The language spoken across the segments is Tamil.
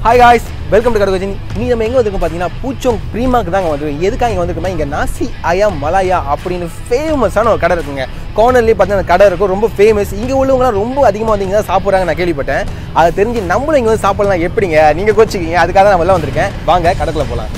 ஹாய் காய்ஸ் வெல்கம் டு கடகோஜின் நீ நம்ம எங்கே வந்திருக்கோம் பார்த்தீங்கன்னா பூச்சோங் ப்ரீமாக்கு தாங்க வந்துருக்கோம் எதுக்காக இங்கே வந்திருக்கோம்னா இங்கே நாசி அயா மலாயா அப்படின்னு ஃபேமஸான ஒரு கடை இருக்குங்க கார்னர்லேயே பார்த்தீங்கன்னா கடை இருக்கும் ரொம்ப ஃபேமஸ் இங்கே உள்ளவங்களாம் ரொம்ப அதிகமாக வந்து இங்கே தான் சாப்பிட்றாங்க நான் கேள்விப்பட்டேன் அதை தெரிஞ்சு நம்மளும் இங்கே வந்து சாப்பிடலாம் எப்படிங்க நீங்கள் கோச்சிக்கிங்க அதுக்காக தான் நான் வெளில வந்திருக்கேன் வாங்க கடைக்குள்ள போகலாம்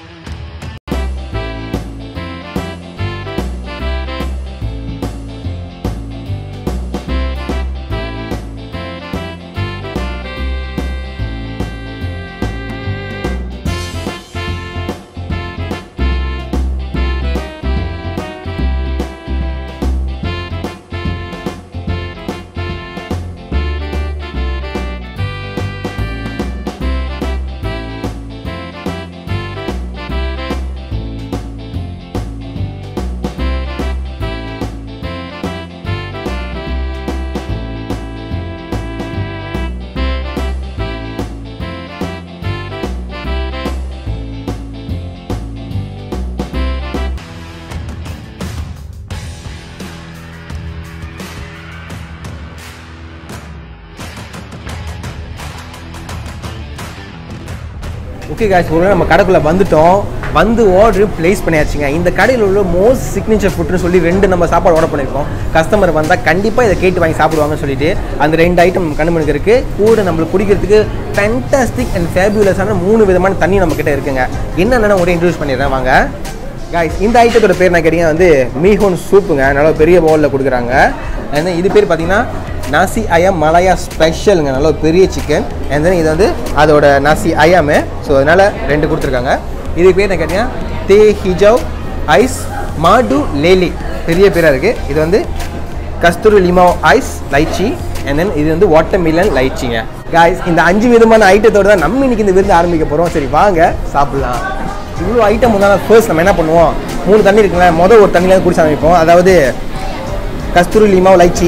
ஓகே காய்ஸ் ஒரு நம்ம கடைக்குள்ளே வந்துட்டோம் வந்து ஆர்டர் ப்ளேஸ் பண்ணியாச்சுங்க இந்த கடையில் உள்ள மோஸ்ட் சிக்னேச்சர் ஃபுட்னு சொல்லி ரெண்டு நம்ம சாப்பாடு ஆர்டர் பண்ணியிருக்கோம் கஸ்டமர் வந்தால் கண்டிப்பாக இதை கேட்டு வாங்கி சாப்பிடுவாங்கன்னு சொல்லிட்டு அந்த ரெண்டு ஐட்டம் கண்டுமணிக்கு இருக்குது கூட நம்மளுக்கு குடிக்கிறதுக்கு ஃபேண்டாஸ்டிக் அண்ட் ஃபேபியூலஸான மூணு விதமான தண்ணி நம்ம கிட்ட இருக்குங்க என்னென்னு ஒரே இன்ட்ரடியூஸ் பண்ணிடுறேன் வாங்க காய்ஸ் இந்த ஐட்டத்தோட பேர் நான் கேட்டிங்கன்னா வந்து மீஹோன் சூப்புங்க நல்ல பெரிய பவுலில் கொடுக்குறாங்க and then இது பேர் பார்த்தீங்கன்னா நாசி அயம் மலாயா ஸ்பெஷலுங்க நல்ல ஒரு பெரிய சிக்கன் and then இது வந்து அதோட நாசி அயாமு ஸோ அதனால் ரெண்டு கொடுத்துருக்காங்க இது பேர் என்ன கேட்டிங்கன்னா தே ஹிஜவ் ஐஸ் மாடு லேலி பெரிய பேராக இருக்குது இது வந்து கஸ்தூரி லிமாவ் ஐஸ் லைச்சி and then இது வந்து வாட்டர் மில்லன் லைச்சிங்க காய்ஸ் இந்த அஞ்சு விதமான ஐட்டத்தோட தான் நம்ம இன்னைக்கு இந்த விருந்து ஆரம்பிக்க போகிறோம் சரி வாங்க சாப்பிட்லாம் இவ்வளோ ஐட்டம் முன்னாடி ஃபர்ஸ்ட் நம்ம என்ன பண்ணுவோம் மூணு தண்ணி இருக்குல்ல மொதல் ஒரு தண்ணியில் குடிச்சு ஆரம்பிப்போம் அதாவது கஸ்தூரி லீமாவ் லைச்சி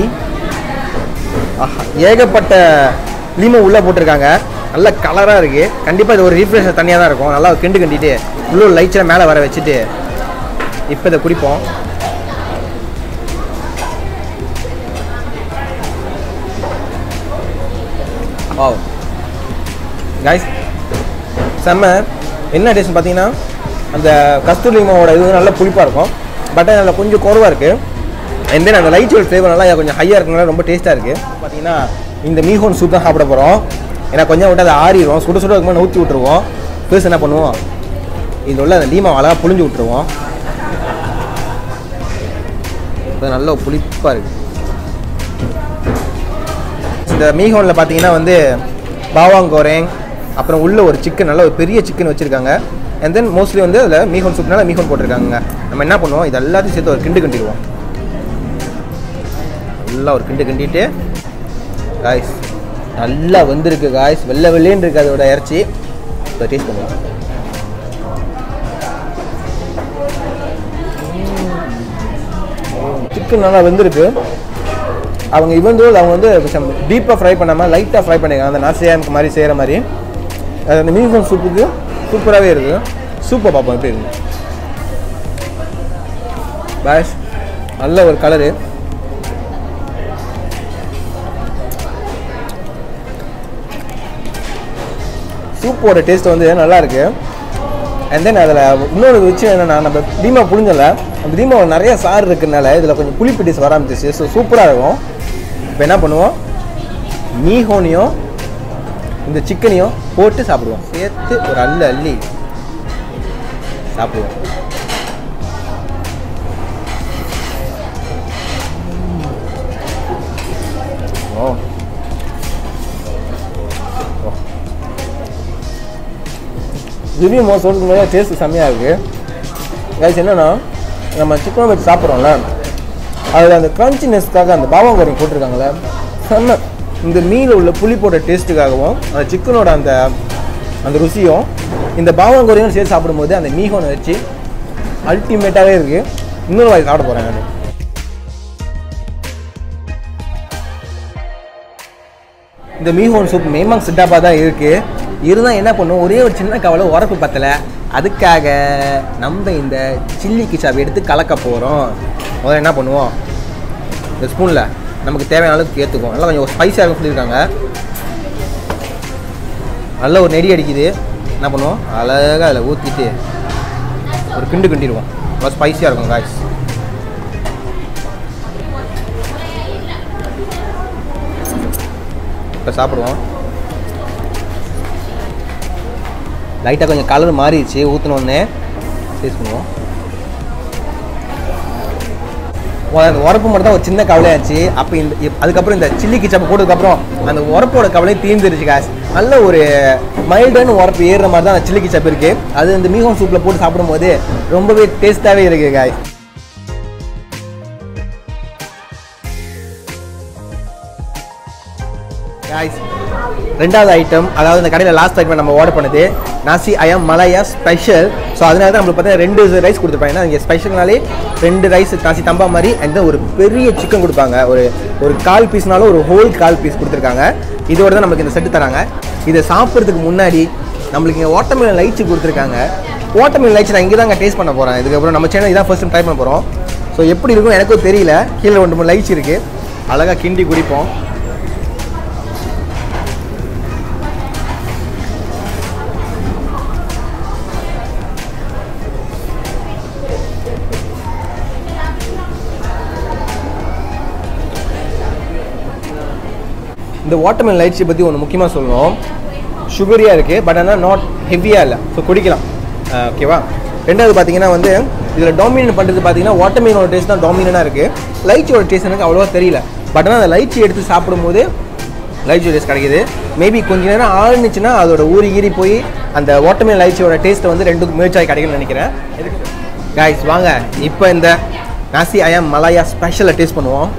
ஆஹா ஏகப்பட்ட லீமோ உள்ளே போட்டிருக்காங்க நல்ல கலராக இருக்குது கண்டிப்பாக இது ஒரு ரீஃப்ரெஷ் தண்ணியாக தான் இருக்கும் நல்லா கிண்டு கிண்டிட்டு உள்ள லைச்சில் மேலே வர வச்சுட்டு இப்போ இதை குடிப்போம் ஓ கைஸ் செம்ம என்ன டேஸ்ட் பார்த்தீங்கன்னா அந்த கஸ்தூரி மாவோட இது நல்ல புளிப்பாக இருக்கும் பட் அதில் கொஞ்சம் குறவாக இருக்குது அண்ட் தென் அந்த லைட் ஃப்ளேவர் நல்லா கொஞ்சம் ஹையாக இருக்கனால ரொம்ப டேஸ்ட்டாக இருக்குது பார்த்தீங்கன்னா இந்த மீஹோன் சூப் தான் சாப்பிட போகிறோம் ஏன்னா கொஞ்சம் விட்டு அதை ஆறிடும் சுட சுட இருக்கும்போது ஊற்றி விட்ருவோம் பேச என்ன பண்ணுவோம் இது உள்ள அந்த லீமா அழகாக புளிஞ்சு விட்ருவோம் இது நல்ல புளிப்பாக இருக்குது இந்த மீஹோனில் பார்த்தீங்கன்னா வந்து பாவாங்கோரேங் அப்புறம் உள்ள ஒரு சிக்கன் நல்ல ஒரு பெரிய சிக்கன் வச்சுருக்காங்க அண்ட் தென் மோஸ்ட்லி வந்து அதில் மீஹோன் சூப்னால மீஹோன் போட்டிருக்காங்க நம்ம என்ன பண்ணுவோம் இது எல்லாத்தையும் சேர்த்து ஒரு கிண்டு கிண்டிடுவோம் நல்லா ஒரு கிண்டு கிண்டிட்டு காய்ஸ் நல்லா வந்திருக்கு காய்ஸ் வெள்ளை வெள்ளேன்னு இருக்குது அதோட இறைச்சி இப்போ டேஸ்ட் பண்ணுவோம் சிக்கன் நல்லா வெந்திருக்கு அவங்க இவன் தோல் அவங்க வந்து டீப்பாக ஃப்ரை பண்ணாமல் லைட்டாக ஃப்ரை பண்ணிருக்காங்க அந்த நாசியாமுக்கு மாதிரி செய்கிற மாதிரி அது அந்த மீன் சூப்புக்கு சூப்பராகவே இருக்குது சூப்பை பார்ப்போம் எப்படி இருக்கு பாஷ் நல்ல ஒரு கலரு சூப்போட டேஸ்ட் வந்து நல்லா இருக்கு அண்ட் தென் அதில் இன்னொரு விஷயம் என்னென்னா நம்ம தீமா புளிஞ்சல அந்த தீமாவில் நிறைய சாறு இருக்கிறதுனால இதில் கொஞ்சம் புளிப்பு டேஸ்ட் வர ஆரம்பிச்சிச்சு ஸோ சூப்பராக இருக்கும் இப்போ என்ன பண்ணுவோம் மீஹோனையும் இந்த சிக்கனையும் போட்டு சாப்பிடுவோம் சேர்த்து ஒரு அள்ளு அள்ளி சாப்பிடுவோம் ஓ ரிவ்யூ மோஸ்ட் சொல்றதுக்கு முன்னாடி டேஸ்ட் செம்மையாக இருக்குது கைஸ் என்னென்னா நம்ம சிக்கன் வச்சு சாப்பிட்றோம்ல அதில் அந்த க்ரன்ச்சினஸ்க்காக அந்த பாவாங்கோரிங் போட்டிருக்காங்களே செம்ம இந்த மீனில் உள்ள புளிப்போட டேஸ்ட்டுக்காகவும் அந்த சிக்கனோட அந்த அந்த ருசியும் இந்த பாவாங்கோரியும் சேர்த்து சாப்பிடும்போது அந்த மீகோனை வச்சு அல்டிமேட்டாகவே இருக்குது இன்னொரு வாய் சாப்பிட போகிறேன் நான் இந்த மீஹோன் சூப் மேமாங் சிட்டாப்பா தான் இருக்குது இருந்தால் என்ன பண்ணும் ஒரே ஒரு சின்ன கவலை உரப்பு பத்தலை அதுக்காக நம்ம இந்த சில்லி கிச்சாவை எடுத்து கலக்க போகிறோம் முதல்ல என்ன பண்ணுவோம் இந்த ஸ்பூனில் நமக்கு தேவையான அளவுக்கு ஏற்றுக்கும் நல்லா கொஞ்சம் ஸ்பைஸாக இருக்கும் சொல்லியிருக்காங்க நல்ல ஒரு நெடி அடிக்குது என்ன பண்ணுவோம் அழகாக அதில் ஊற்றிட்டு ஒரு கிண்டு கிண்டிடுவோம் ரொம்ப ஸ்பைஸியாக இருக்கும் காய்ஸ் இப்போ சாப்பிடுவோம் லைட்டாக கொஞ்சம் கலர் மாறிடுச்சு ஊற்றினோடனே டேஸ்ட் பண்ணுவோம் முதல்ல அந்த உரப்பு மட்டும் தான் ஒரு சின்ன கவலையாச்சு அப்போ இந்த இப்- அதுக்கப்புறம் இந்த சில்லி கிச்சப் போட்டதுக்கப்புறம் அந்த உரப்போட கவலை தீர்ந்துருச்சு காஸ் நல்ல ஒரு மைல்டான உரப்பு ஏறுற மாதிரி தான் அந்த சில்லி கிச்சப் இருக்கு அது இந்த மீகம் சூப்பில் போட்டு சாப்பிடும்போது ரொம்பவே டேஸ்ட்டாகவே இருக்கு காய் காய்ஸ் ரெண்டாவது ஐட்டம் அதாவது இந்த கடையில் லாஸ்ட் ஐட்டம் நம்ம ஆர்டர் பண்ணது நாசி ஐயம் மலாயா ஸ்பெஷல் ஸோ அதனால தான் நம்மளுக்கு பார்த்தீங்கன்னா ரெண்டு ரைஸ் கொடுத்துருப்பாங்க ஏன்னா இங்கே ஸ்பெஷல்னாலே ரெண்டு ரைஸ் நாசி தம்பா மாதிரி அண்ட் ஒரு பெரிய சிக்கன் கொடுப்பாங்க ஒரு ஒரு கால் பீஸ்னாலும் ஒரு ஹோல் கால் பீஸ் கொடுத்துருக்காங்க இதோட தான் நமக்கு இந்த செட்டு தராங்க இதை சாப்பிட்றதுக்கு முன்னாடி நம்மளுக்கு இங்கே வாட்டர்மெலன் லைட்ஸ் கொடுத்துருக்காங்க வாட்டர்மெலன் லைட்ஸ் நான் இங்கே தான் டேஸ்ட் பண்ண போகிறேன் இதுக்கப்புறம் நம்ம சேனல் இதான் ஃபர்ஸ்ட் டைம் ட்ரை பண்ண போகிறோம் ஸோ எப்படி இருக்கும் எனக்கும் தெரியல கீழே ஒன்று மூணு லைட்ஸ் இருக்குது அழகாக கிண்டி குடிப்போம் இந்த வாட்டர்மெலன் லைட்ஸை பற்றி ஒன்று முக்கியமாக சொல்லணும் சுகரியாக இருக்குது பட் ஆனால் நாட் ஹெவியாக இல்லை ஸோ குடிக்கலாம் ஓகேவா ரெண்டாவது பார்த்தீங்கன்னா வந்து இதில் டாமினேட் பண்ணுறது பார்த்தீங்கன்னா வாட்டர்மெலனோட டேஸ்ட் தான் டாமினனாக இருக்குது லைட்ஸோட டேஸ்ட் எனக்கு அவ்வளோவா தெரியல பட் ஆனால் அந்த லைட்ஸ் எடுத்து சாப்பிடும்போது லைட்ஸோட டேஸ்ட் கிடைக்குது மேபி கொஞ்ச நேரம் ஆளுனுச்சுன்னா அதோட ஊறி ஈறி போய் அந்த வாட்டர்மெலன் லைட்ஸோட டேஸ்ட்டை வந்து ரெண்டு மேட்சாகி கிடைக்கும்னு நினைக்கிறேன் காய்ஸ் வாங்க இப்போ இந்த நாசி அயம் மலாயா ஸ்பெஷலை டேஸ்ட் பண்ணுவோம்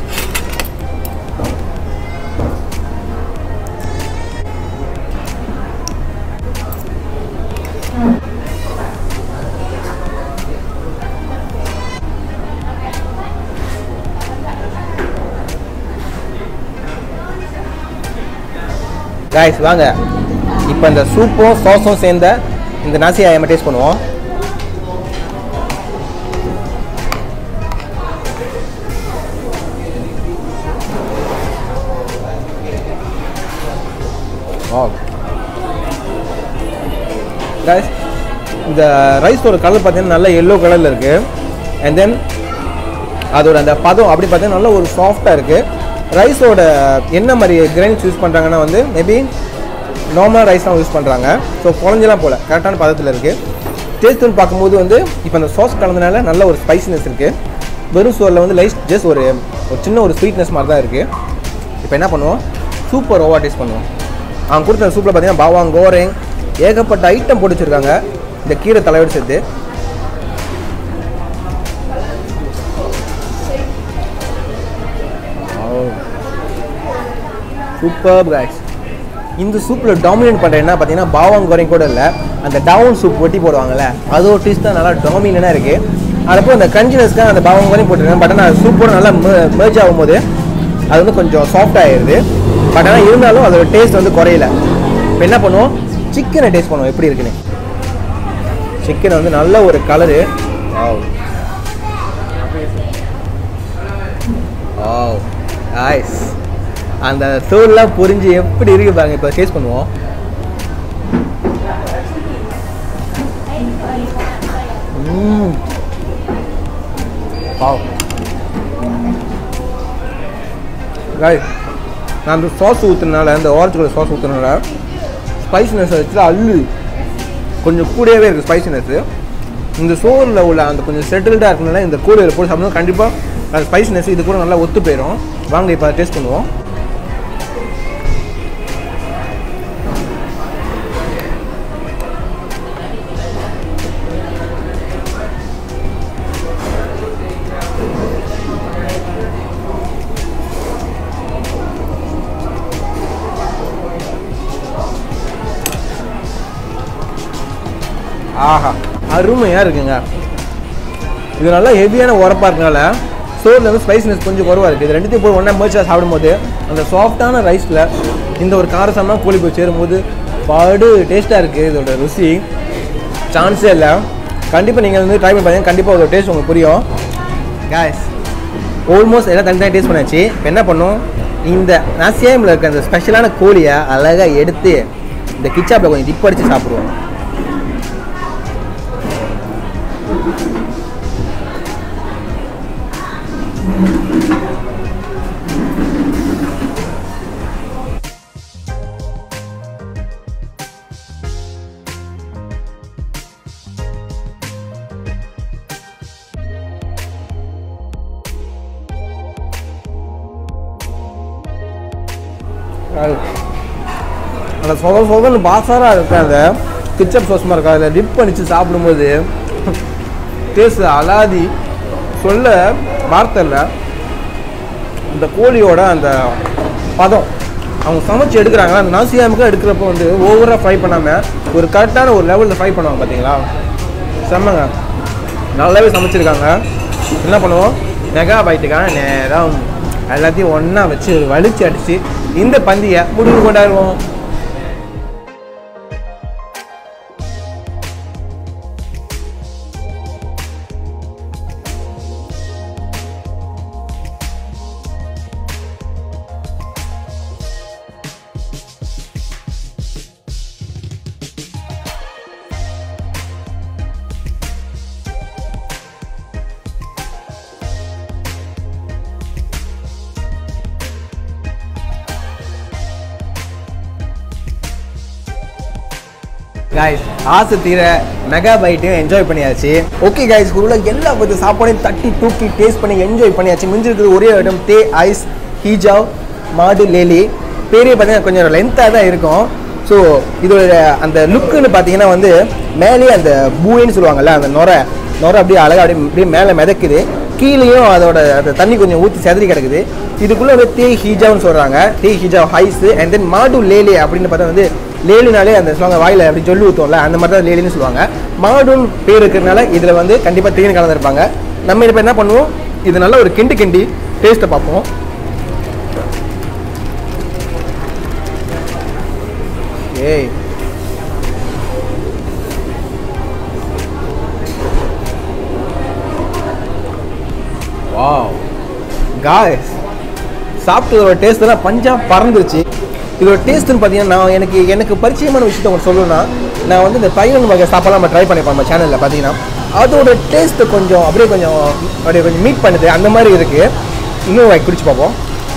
காய்ஸ் வாங்க இப்போ இந்த சூப்பும் சாஸும் சேர்ந்த இந்த நாசி ஆயமை டேஸ்ட் பண்ணுவோம் காய்ஸ் இந்த ரைஸோட கலர் பார்த்தீங்கன்னா நல்ல எல்லோ கலரில் இருக்குது அண்ட் தென் அதோட அந்த பதம் அப்படி பார்த்தீங்கன்னா நல்ல ஒரு சாஃப்டாக இருக்குது ரைஸோட என்ன மாதிரி கிரைன்ஸ் யூஸ் பண்ணுறாங்கன்னா வந்து மேபி நார்மல் ரைஸ் தான் யூஸ் பண்ணுறாங்க ஸோ குழஞ்செல்லாம் போல கரெக்டான பதத்தில் இருக்குது டேஸ்ட்டுன்னு பார்க்கும்போது வந்து இப்போ அந்த சாஸ் கலந்தனால நல்ல ஒரு ஸ்பைசினஸ் இருக்குது வெறும் சோறில் வந்து லைஸ் ஜஸ்ட் ஒரு ஒரு சின்ன ஒரு ஸ்வீட்னஸ் மாதிரி தான் இருக்குது இப்போ என்ன பண்ணுவோம் சூப்பர் ஓவா டேஸ்ட் பண்ணுவோம் அவங்க கொடுத்த சூப்பில் பார்த்தீங்கன்னா பாவாங் கோரேங் ஏகப்பட்ட ஐட்டம் போட்டு வச்சிருக்காங்க இந்த கீரை தலையோடு சேர்த்து சூப்பர் guys இந்த சூப்பில் டாமினேட் பண்ணுற என்ன பார்த்தீங்கன்னா பாவாங் கோரையும் கூட இல்லை அந்த டவுன் சூப் ஒட்டி போடுவாங்கல்ல அது ஒரு டேஸ்ட் தான் நல்லா டாமினேட்டாக இருக்குது அதுப்போ அந்த கஞ்சினஸ்க்காக அந்த பாவாங் கோரையும் போட்டிருக்கேன் பட் ஆனால் சூப்போட நல்லா மேர்ஜ் ஆகும்போது அது வந்து கொஞ்சம் சாஃப்ட் ஆகிடுது பட் ஆனால் இருந்தாலும் அதோட டேஸ்ட் வந்து குறையல இப்போ என்ன பண்ணுவோம் சிக்கனை டேஸ்ட் பண்ணுவோம் எப்படி இருக்குன்னு சிக்கன் வந்து நல்ல ஒரு கலரு ஐஸ் அந்த தோல்லாம் பொரிஞ்சு எப்படி இருக்கு பாருங்க இப்போ டேஸ்ட் பண்ணுவோம் ம். Wow. Guys, நான் அந்த சாஸ் ஊற்றுனால அந்த ஆரஞ்சு கலர் சாஸ் ஊற்றுனால ஸ்பைசினஸ் வச்சு அள்ளு கொஞ்சம் கூடவே இருக்குது ஸ்பைசினஸ் இந்த சோறில் உள்ள அந்த கொஞ்சம் செட்டில்டாக இருக்கனால இந்த கூடையில் போட்டு சாப்பிடும்போது கண்டிப்பாக அந்த ஸ்பைசினஸ் இது கூட நல்லா ஒத்து போயிடும் வாங்க இப்போ டேஸ்ட் பண்ணுவோம் ஆஹா அருமையாக இருக்குங்க இது நல்லா ஹெவியான உரப்பாக இருக்கனால சோறில் வந்து ஸ்பைசினஸ் கொஞ்சம் குறவாக இருக்குது இது ரெண்டுத்தையும் போய் ஒன்றா மேட்சாக சாப்பிடும்போது அந்த சாஃப்டான ரைஸில் இந்த ஒரு காரசாரமாக கோழி போய் சேரும்போது படு டேஸ்ட்டாக இருக்குது இதோட ருசி சான்ஸே இல்லை கண்டிப்பாக நீங்கள் வந்து ட்ரை பண்ணி பார்த்தீங்கன்னா கண்டிப்பாக அதோட டேஸ்ட் உங்களுக்கு புரியும் கேஸ் ஆல்மோஸ்ட் எல்லாம் தனித்தனி டேஸ்ட் பண்ணாச்சு இப்போ என்ன பண்ணும் இந்த நாசியாமில் இருக்க அந்த ஸ்பெஷலான கோழியை அழகாக எடுத்து இந்த கிச்சாப்பில் கொஞ்சம் டிப் அடித்து சாப்பிடுவோம் அது அந்த சொத சொதன்னு பாசாராக இருக்க அந்த கிச்சப் சோஸ்மா இருக்கா அதில் டிப் பண்ணிச்சு சாப்பிடும்போது டேஸ்ட் அலாதி சொல்ல வார்த்தை இல்லை இந்த கோழியோட அந்த பதம் அவங்க சமைச்சு எடுக்கிறாங்களா அந்த நாசியாமுக்கு எடுக்கிறப்போ வந்து ஓவராக ஃப்ரை பண்ணாமல் ஒரு கரெக்டான ஒரு லெவலில் ஃப்ரை பண்ணுவாங்க பார்த்தீங்களா செம்மங்க நல்லாவே சமைச்சிருக்காங்க என்ன பண்ணுவோம் மெகா பைட்டுக்கான நேரம் எல்லாத்தையும் ஒன்றா வச்சு வலிச்சு அடித்து இந்த பந்தியை முடிவு கொண்டாடுவோம் காய்ஸ் ஆசை தீர மெகா பைட்டையும் என்ஜாய் பண்ணியாச்சு ஓகே காய்ஸ் உள்ள எல்லா வித சாப்பாடையும் தட்டி தூக்கி டேஸ்ட் பண்ணி என்ஜாய் பண்ணியாச்சு மிஞ்சிருக்கிறது ஒரே இடம் தே ஐஸ் ஹீஜாவ் மாடு லேலி பேரே பார்த்தீங்கன்னா கொஞ்சம் லென்த்தாக தான் இருக்கும் ஸோ இதோட அந்த லுக்குன்னு பார்த்தீங்கன்னா வந்து மேலேயே அந்த பூயின்னு சொல்லுவாங்கல்ல அந்த நொரை நொரை அப்படியே அழகாக அப்படியே அப்படியே மேலே மிதக்குது கீழேயும் அதோட அந்த தண்ணி கொஞ்சம் ஊற்றி செதறி கிடக்குது இதுக்குள்ளே வந்து தே ஹீஜாவ்னு சொல்கிறாங்க தே ஹீஜாவ் ஹைஸ் அண்ட் தென் மாடு லேலி அப்படின்னு பார்த்தா வந்து லேலினாலே அந்த சொல்லுவாங்க வாயில் அப்படி சொல்லி ஊற்றுவோம்ல அந்த மாதிரி தான் லேலின்னு சொல்லுவாங்க மாடுன்னு பேர் இருக்கிறதுனால இதில் வந்து கண்டிப்பாக தேன் கலந்துருப்பாங்க நம்ம இப்போ என்ன பண்ணுவோம் இது நல்ல ஒரு கிண்டு கிண்டி டேஸ்ட்டை பார்ப்போம் ஏய் வாவ் காய்ஸ் சாப்பிட்டதோட டேஸ்ட் எல்லாம் பஞ்சா பறந்துருச்சு இதோட டேஸ்ட்னு பார்த்தீங்கன்னா நான் எனக்கு எனக்கு பரிச்சயமான விஷயத்த உங்களுக்கு சொல்லணும்னா நான் வந்து இந்த தைலன் வகை சாப்பாடுலாம் நம்ம ட்ரை பண்ணிப்போம் நம்ம சேனலில் பார்த்தீங்கன்னா அதோட டேஸ்ட்டு கொஞ்சம் அப்படியே கொஞ்சம் அப்படியே கொஞ்சம் மீட் பண்ணுது அந்த மாதிரி இருக்குது இன்னும் வாங்கி குடிச்சு பார்ப்போம்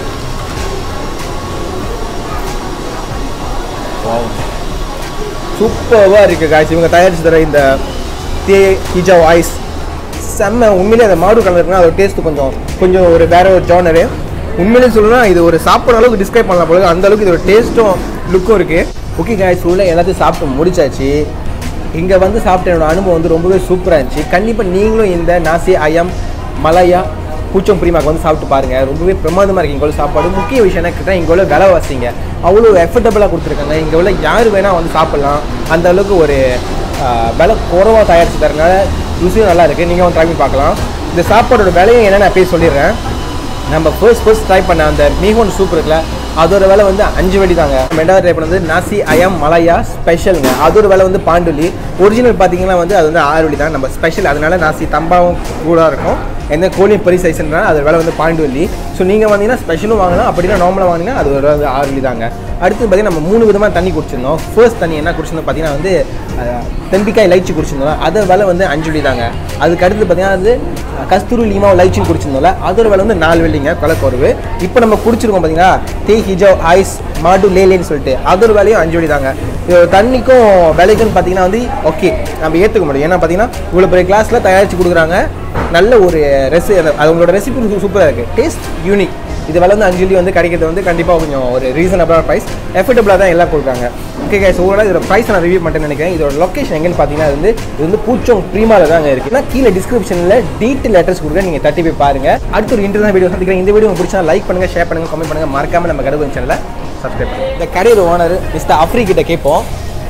சூப்பராக இருக்குது காய்ச்சி இவங்க தயாரிச்சு தர இந்த தே ஹிஜா வாய்ஸ் செம்ம உண்மையிலே அந்த மாடு கலர் இருக்குன்னா அதோட டேஸ்ட் கொஞ்சம் கொஞ்சம் ஒரு வேற ஒரு ஜானரு உண்மையிலே சொல்லணும்னா இது ஒரு சாப்பிட்ற அளவுக்கு டிஸ்கிரைப் பண்ணலாம் போல அந்த அளவுக்கு இதோட டேஸ்ட்டும் லுக்கும் இருக்குது ஓகே காய்ஸ் உள்ள எல்லாத்தையும் சாப்பிட்டு முடிச்சாச்சு இங்கே வந்து சாப்பிட்ட என்னோட அனுபவம் வந்து ரொம்பவே சூப்பராக இருந்துச்சு கண்டிப்பாக நீங்களும் இந்த நாசி ஐயம் மலையா பூச்சம் பிரிமாக்கு வந்து சாப்பிட்டு பாருங்க ரொம்பவே பிரமாதமாக இருக்கு இங்கே உள்ள சாப்பாடு முக்கிய விஷயம் என்ன கேட்டால் இங்கே உள்ள விலை வாசிங்க அவ்வளோ எஃபர்டபுளாக கொடுத்துருக்காங்க இங்கே உள்ள யார் வேணால் வந்து சாப்பிட்லாம் அந்த அளவுக்கு ஒரு ஆஹ், விலை குறவாக தயாரிச்சு தரனால ருசியும் நல்லா இருக்குது நீங்கள் வந்து ட்ரை பண்ணி பார்க்கலாம் இந்த சாப்பாடோட விலையும் என்னென்னு நான் போய் சொல்லிடுறேன் நம்ம ஃபர்ஸ்ட் ஃபர்ஸ்ட் ட்ரை பண்ண அந்த மீகோன் சூப் இருக்குல்ல அதோட விலை வந்து அஞ்சு வெடி தாங்க நம்ம ரெண்டாவது ட்ரை பண்ணது நாசி அயம் மலையா ஸ்பெஷலுங்க அதோட விலை வந்து பாண்டுலி ஒரிஜினல் பார்த்தீங்கன்னா வந்து அது வந்து ஆறு வெடி தான் நம்ம ஸ்பெஷல் அதனால நாசி தம்பாவும் கூட இருக்கும் எந்த கோழியும் பெரிய சைஸ்ன்றனால அதோட விலை வந்து பாண்டுவல்லி ஸோ நீங்கள் வந்தீங்கன்னா ஸ்பெஷலும் வாங்கலாம் அப்படின்னா நார்மலாக வாங்கினா அது ஒரு வந்து ஆறு வெள்ளி தாங்க அடுத்து பார்த்தீங்கன்னா நம்ம மூணு விதமாக தண்ணி குடிச்சிருந்தோம் ஃபர்ஸ்ட் தண்ணி என்ன குடிச்சிருந்தோம் பார்த்தீங்கன்னா வந்து அஹ், தெம்பிக்காய் லைச்சி குடிச்சிருந்தோம் அதோட விலை வந்து அஞ்சு வெள்ளி தாங்க அதுக்கு அடுத்து பார்த்தீங்கன்னா அது அஹ், கஸ்தூரி லீமா லைச்சின்னு குடிச்சிருந்தோம்ல அதோட விலை வந்து நாலு வெள்ளிங்க கொலை குறவு இப்போ நம்ம குடிச்சிருக்கோம் பார்த்தீங்களா தே ஹிஜோ ஐஸ் மாடு லேலேன்னு சொல்லிட்டு அதோட விலையும் அஞ்சு வெள்ளி தாங்க இது தண்ணிக்கும் விலைக்குன்னு பார்த்தீங்கன்னா வந்து ஓகே நம்ம ஏற்றுக்க முடியும் ஏன்னா பார்த்தீங்கன்னா இவ்வளோ பெரிய கிளாஸில் தயாரித்து கொடுக்குறாங்க நல்ல ஒரு ரெசி அவங்களோட ரெசிபி சூப்பராக இருக்குது டேஸ்ட் யூனிக் இது விலை வந்து அஞ்சு வெள்ளி வந்து கிடைக்கிறது வந்து கண்டிப்பாக கொஞ்சம் ஒரு ரீசனபிளான ப்ரைஸ் எஃபர்டபுளாக தான் எல்லாம் கொடுக்குறாங்க ஓகே கைஸ் ஓவரால் இதோட ப்ரைஸ் நான் ரிவ்யூ பண்ணிட்டேன்னு நினைக்கிறேன் இதோட லொக்கேஷன் எங்கன்னு பார்த்தீங்கன்னா இது வந்து இது வந்து பூச்சோங் ப்ரீமாவில் தாங்க இருக்குது நான் கீழே டிஸ்கிரிப்ஷனில் டீட்டெயில் அட்ரஸ் கொடுக்குறேன் நீங்கள் தட்டி போய் பாருங்க அடுத்த ஒரு இன்டர்நெட் வீடியோ சந்திக்கிறேன் இந்த வீடியோ உங்களுக்கு பிடிச்சா லைக் பண்ணுங்க ஷேர் பண்ணுங்க கமெண்ட் பண்ணுங்க மறக்காம நம்ம கடவுள் சேனலை சப்ஸ்கிரைப் பண்ணுங்க இந்த கடையோட ஓனர் மிஸ்டர் அஃப்ரி கிட்ட கேட்போம்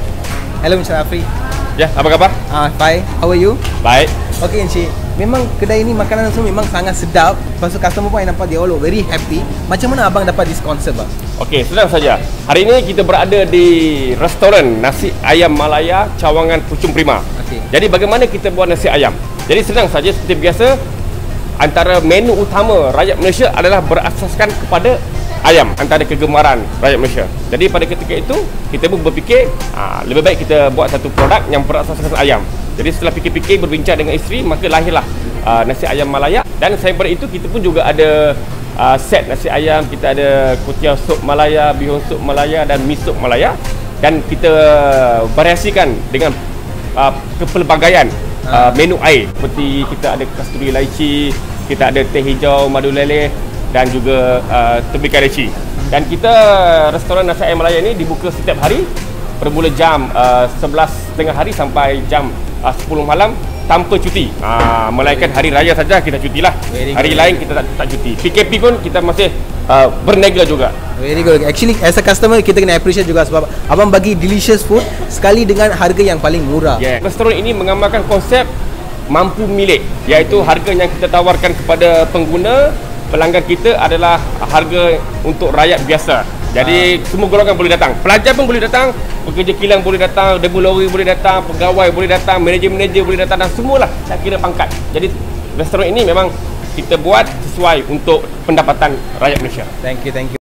hello mister Afri Ya, apa kabar? Ah, bye. How are you? Baik. Okay, Encik. Memang kedai ini makanan semua memang sangat sedap. Lepas tu customer pun I nampak dia all very happy. Macam mana abang dapat this concept bang? Okey, senang saja. Hari ini kita berada di restoran nasi ayam Malaya Cawangan Pucung Prima. Okey. Jadi bagaimana kita buat nasi ayam? Jadi senang saja seperti biasa. Antara menu utama rakyat Malaysia adalah berasaskan kepada ayam antara kegemaran rakyat Malaysia. Jadi pada ketika itu kita pun berfikir aa, lebih baik kita buat satu produk yang berasaskan ayam. Jadi setelah fikir-fikir berbincang dengan isteri maka lahirlah aa, nasi ayam Malaya dan selain daripada itu kita pun juga ada aa, set nasi ayam, kita ada kutia sup Malaya, bihun sup Malaya dan mi sup Malaya dan kita variasikan dengan aa, kepelbagaian aa, menu air seperti kita ada kasturi laici, kita ada teh hijau, madu leleh dan juga uh, tebikan leci. Dan kita restoran nasi ayam Malaya ni dibuka setiap hari bermula jam uh, 11 tengah hari sampai jam uh, 10 malam tanpa cuti. Uh, melainkan hari raya saja kita cutilah. Very Hari good. lain kita tak, tak cuti. PKP pun kita masih uh, berniaga juga. Very good. Actually as a customer kita kena appreciate juga sebab abang bagi delicious food sekali dengan harga yang paling murah. Yeah. Restoran ini mengamalkan konsep mampu milik iaitu harga yang kita tawarkan kepada pengguna pelanggan kita adalah harga untuk rakyat biasa. Jadi semua golongan boleh datang. Pelajar pun boleh datang, pekerja kilang boleh datang, debu lori boleh datang, pegawai boleh datang, manager-manager boleh datang dan semualah tak kira pangkat. Jadi restoran ini memang kita buat sesuai untuk pendapatan rakyat Malaysia. Thank you, thank you.